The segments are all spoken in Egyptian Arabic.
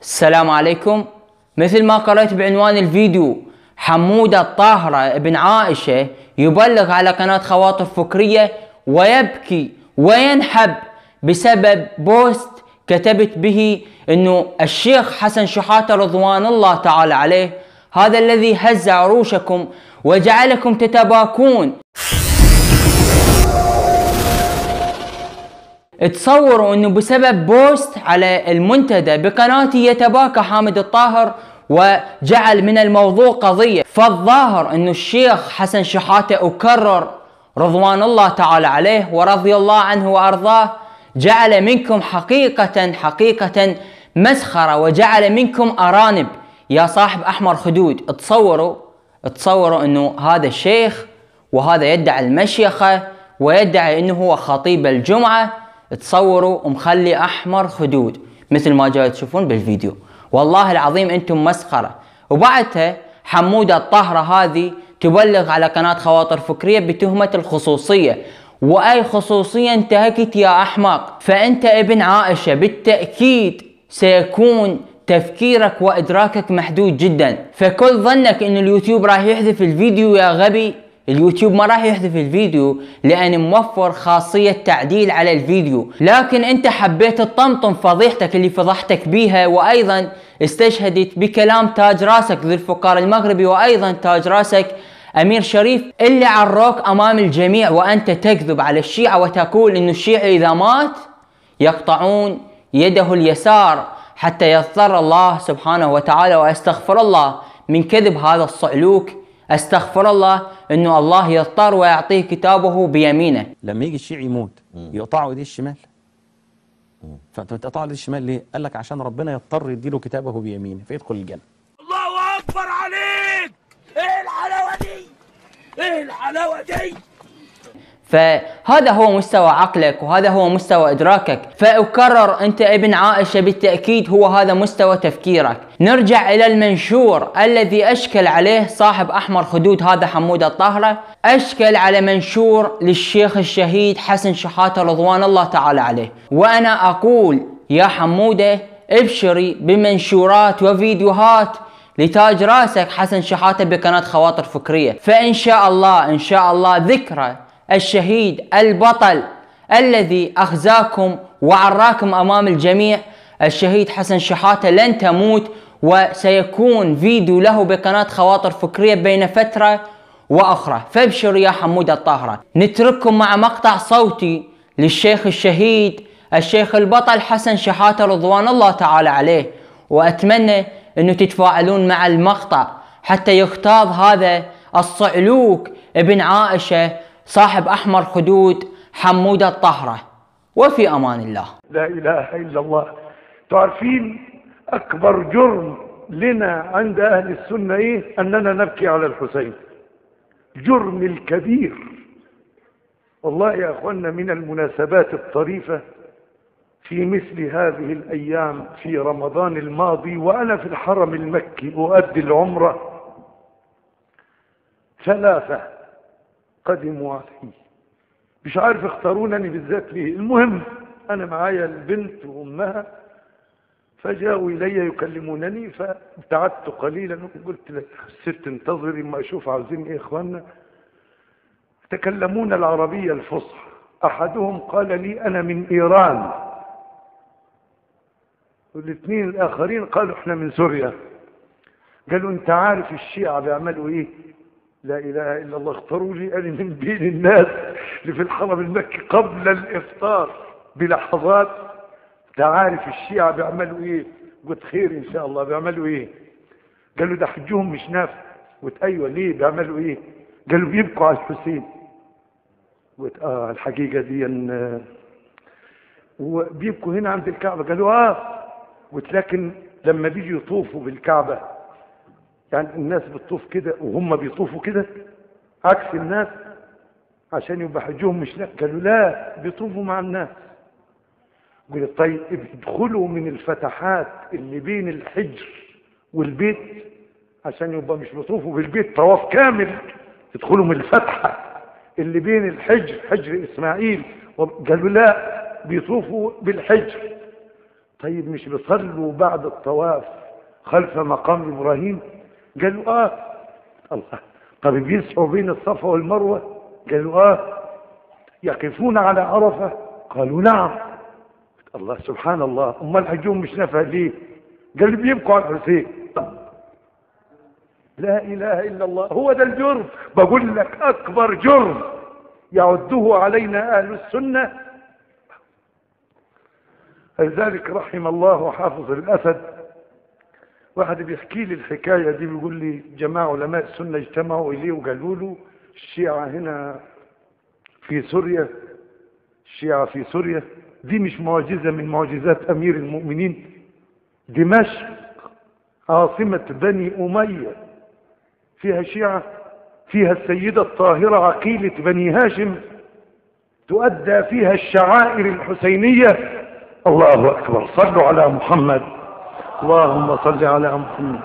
السلام عليكم مثل ما قرأت بعنوان الفيديو حمودة الطاهرة ابن عائشة يبلغ على قناة خواطر فكرية ويبكي وينحب بسبب بوست كتبت به انه الشيخ حسن شحاتة رضوان الله تعالى عليه هذا الذي هز عروشكم وجعلكم تتباكون تصوروا انه بسبب بوست على المنتدى بقناتي يتباكى حامد الطاهر وجعل من الموضوع قضية فالظاهر انه الشيخ حسن شحاتة اكرر رضوان الله تعالى عليه ورضي الله عنه وارضاه جعل منكم حقيقة حقيقة مسخرة وجعل منكم ارانب يا صاحب احمر خدود تصوروا تصوروا انه هذا الشيخ وهذا يدعي المشيخة ويدعي انه هو خطيب الجمعة تصوروا ومخلي احمر خدود مثل ما جاي تشوفون بالفيديو والله العظيم انتم مسخرة وبعدها حمودة الطهرة هذه تبلغ على قناة خواطر فكرية بتهمة الخصوصية واي خصوصية انتهكت يا احمق فانت ابن عائشة بالتأكيد سيكون تفكيرك وادراكك محدود جدا فكل ظنك ان اليوتيوب راح يحذف الفيديو يا غبي اليوتيوب ما راح يحذف الفيديو لان موفر خاصية تعديل على الفيديو لكن انت حبيت تطمطم فضيحتك اللي فضحتك بيها وايضا استشهدت بكلام تاج راسك ذو الفقار المغربي وايضا تاج راسك امير شريف اللي عروك امام الجميع وانت تكذب على الشيعة وتقول انه الشيعي اذا مات يقطعون يده اليسار حتى يضطر الله سبحانه وتعالى واستغفر الله من كذب هذا الصعلوك استغفر الله انه الله يضطر ويعطيه كتابه بيمينه لما يجي الشيعي يموت يقطعوا ايديه الشمال فانت بتقطع ايديه الشمال ليه؟ قال لك عشان ربنا يضطر يديله كتابه بيمينه فيدخل الجنه الله اكبر عليك ايه الحلاوه دي ايه الحلاوه دي فهذا هو مستوى عقلك وهذا هو مستوى ادراكك فاكرر انت ابن عائشه بالتاكيد هو هذا مستوى تفكيرك نرجع الى المنشور الذي اشكل عليه صاحب احمر خدود هذا حمود الطاهره اشكل على منشور للشيخ الشهيد حسن شحاته رضوان الله تعالى عليه وانا اقول يا حموده ابشري بمنشورات وفيديوهات لتاج راسك حسن شحاته بقناه خواطر فكريه فان شاء الله ان شاء الله ذكرى الشهيد البطل الذي اخزاكم وعراكم امام الجميع الشهيد حسن شحاته لن تموت وسيكون فيديو له بقناه خواطر فكريه بين فتره واخرى فابشر يا حمود الطاهره نترككم مع مقطع صوتي للشيخ الشهيد الشيخ البطل حسن شحاته رضوان الله تعالى عليه واتمنى انه تتفاعلون مع المقطع حتى يختاض هذا الصعلوك ابن عائشه صاحب احمر خدود حمود الطهره وفي امان الله لا اله الا الله تعرفين اكبر جرم لنا عند اهل السنه ايه اننا نبكي على الحسين جرم الكبير والله يا اخوانا من المناسبات الطريفه في مثل هذه الايام في رمضان الماضي وانا في الحرم المكي اؤدي العمره ثلاثه قدموا علي مش عارف اختارونني بالذات ليه المهم انا معايا البنت وامها فجاءوا الي يكلمونني فابتعدت قليلا وقلت للست انتظري ما اشوف عاوزين ايه اخواننا يتكلمون العربية الفصحى احدهم قال لي انا من ايران والاثنين الاخرين قالوا احنا من سوريا قالوا انت عارف الشيعة بيعملوا ايه لا اله الا الله اختاروا لي انا من بين الناس اللي في الحرم المكي قبل الافطار بلحظات انت عارف الشيعة بيعملوا ايه قلت خير ان شاء الله بيعملوا ايه قالوا ده حجهم مش نافع قلت ايوه ليه بيعملوا ايه قالوا بيبكوا على الحسين قلت اه الحقيقة دي ان وبيبكوا هنا عند الكعبة قالوا اه قلت لكن لما بيجوا يطوفوا بالكعبة يعني الناس بتطوف كده وهم بيطوفوا كده عكس الناس عشان يبقى حجهم مش لا قالوا لا بيطوفوا مع الناس قلت طيب ادخلوا من الفتحات اللي بين الحجر والبيت عشان يبقى مش بيطوفوا بالبيت طواف كامل ادخلوا من الفتحة اللي بين الحجر حجر اسماعيل قالوا لا بيطوفوا بالحجر طيب مش بيصلوا بعد الطواف خلف مقام إبراهيم قالوا آه الله طب بيسعوا بين الصفا والمروة قالوا آه يقفون على عرفة قالوا نعم الله سبحان الله أما الحجوم مش نافع ليه قال بيبكوا على الحسين لا إله إلا الله هو ده الجرم بقول لك أكبر جرم يعده علينا أهل السنة لذلك رحم الله حافظ الأسد واحد بيحكي لي الحكاية دي بيقول لي جماعة علماء السنة اجتمعوا إليه وقالوا له الشيعة هنا في سوريا الشيعة في سوريا دي مش معجزة من معجزات أمير المؤمنين دمشق عاصمة بني أمية فيها شيعة فيها السيدة الطاهرة عقيلة بني هاشم تؤدى فيها الشعائر الحسينية الله أكبر صلوا على محمد اللهم صل على محمد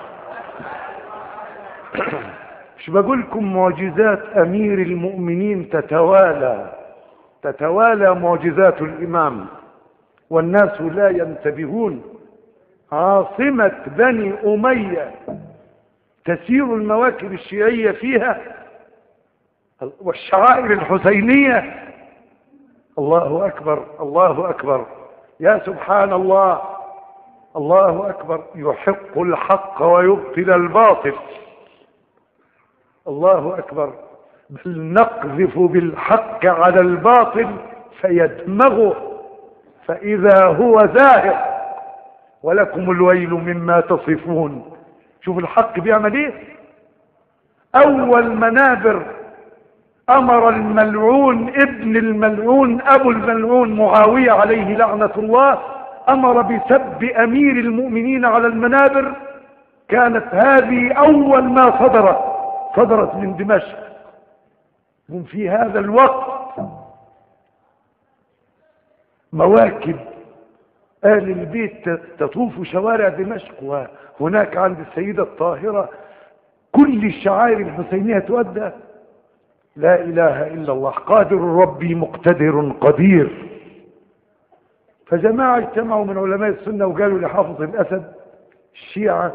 مش بقول لكم معجزات أمير المؤمنين تتوالى تتوالى معجزات الإمام والناس لا ينتبهون عاصمة بني أمية تسير المواكب الشيعية فيها والشعائر الحسينية الله أكبر الله أكبر يا سبحان الله الله أكبر يحق الحق ويبطل الباطل الله أكبر بل نقذف بالحق على الباطل فيدمغه فإذا هو زاهق ولكم الويل مما تصفون شوف الحق بيعمل ايه اول منابر امر الملعون ابن الملعون ابو الملعون معاوية عليه لعنة الله امر بسب امير المؤمنين على المنابر كانت هذه اول ما صدرت صدرت من دمشق هم في هذا الوقت مواكب آل البيت تطوف شوارع دمشق وهناك عند السيدة الطاهرة كل الشعائر الحسينية تؤدى لا إله إلا الله قادر ربي مقتدر قدير فجماعة اجتمعوا من علماء السنة وقالوا لحافظ الأسد الشيعة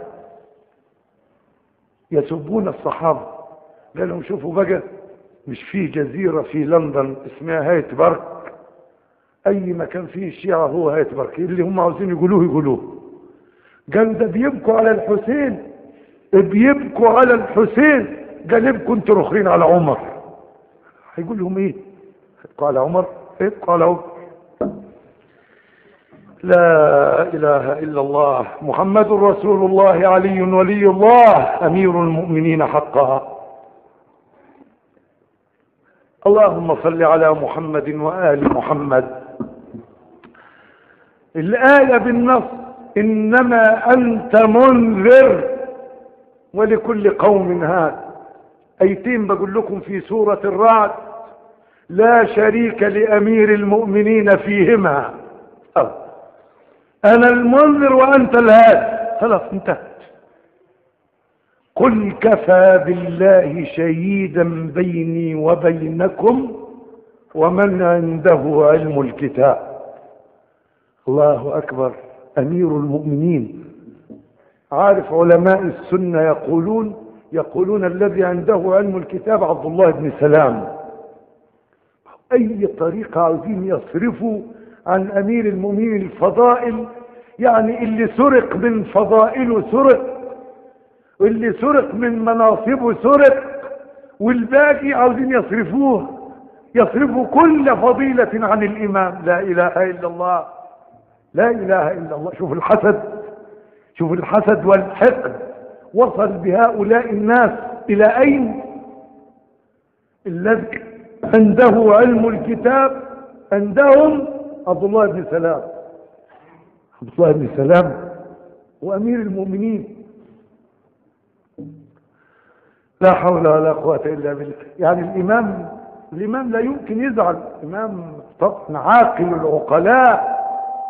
يسبون الصحابة قال لهم شوفوا بقى مش في جزيرة في لندن اسمها هايت بارك اي مكان فيه الشيعة هو هايت بارك اللي هم عاوزين يقولوه يقولوه قال ده بيبكوا على الحسين بيبكوا على الحسين قال يبكوا انتوا رخرين على عمر هيقول لهم ايه يبكوا على عمر يبكوا على عمر لا اله الا الله محمد رسول الله علي ولي الله امير المؤمنين حقا اللهم صل على محمد وآل محمد الآية بالنص إنما أنت منذر ولكل قوم هاد أيتين بقول لكم في سورة الرعد لا شريك لأمير المؤمنين فيهما أو أنا المنذر وأنت الهاد خلاص انتهت قل كفى بالله شهيدا بيني وبينكم ومن عنده علم الكتاب الله أكبر أمير المؤمنين عارف علماء السنة يقولون يقولون الذي عنده علم الكتاب عبد الله بن سلام أي طريقة عاوزين يصرفوا عن أمير المؤمنين الفضائل يعني اللي سرق من فضائله سرق واللي سرق من مناصبه سرق والباقي عاوزين يصرفوه يصرفوا كل فضيلة عن الإمام لا إله إلا الله لا إله إلا الله شوف الحسد شوف الحسد والحقد وصل بهؤلاء الناس إلى أين الذي عنده علم الكتاب عندهم عبد الله بن سلام عبد الله بن سلام وأمير المؤمنين لا حول ولا قوة إلا بالله يعني الإمام الإمام لا يمكن يزعل الإمام طبعا عاقل العقلاء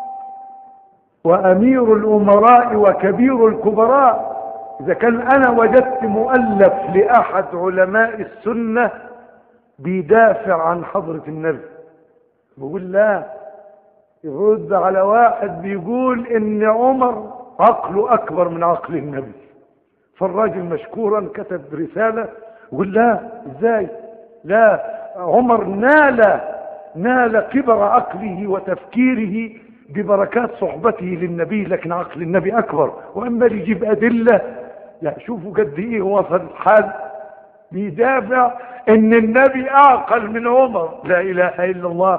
وأمير الأمراء وكبير الكبراء إذا كان أنا وجدت مؤلف لأحد علماء السنة بيدافع عن حضرة النبي بقول لا يرد على واحد بيقول ان عمر عقله اكبر من عقل النبي فالراجل مشكورا كتب رسالة يقول لا ازاي لا عمر نال نال كبر عقله وتفكيره ببركات صحبته للنبي لكن عقل النبي اكبر واما اللي يجيب ادله لا شوفوا قد ايه وصل الحال بيدافع ان النبي اعقل من عمر لا اله الا الله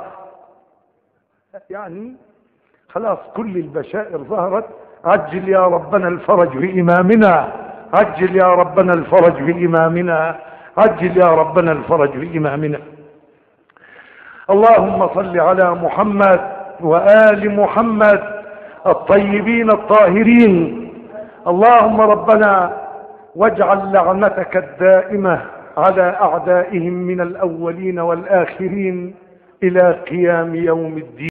يعني خلاص كل البشائر ظهرت عجل يا ربنا الفرج بإمامنا عجل يا ربنا الفرج بإمامنا عجل يا ربنا الفرج بإمامنا اللهم صل على محمد وآل محمد الطيبين الطاهرين اللهم ربنا واجعل لعنتك الدائمة على أعدائهم من الأولين والآخرين إلى قيام يوم الدين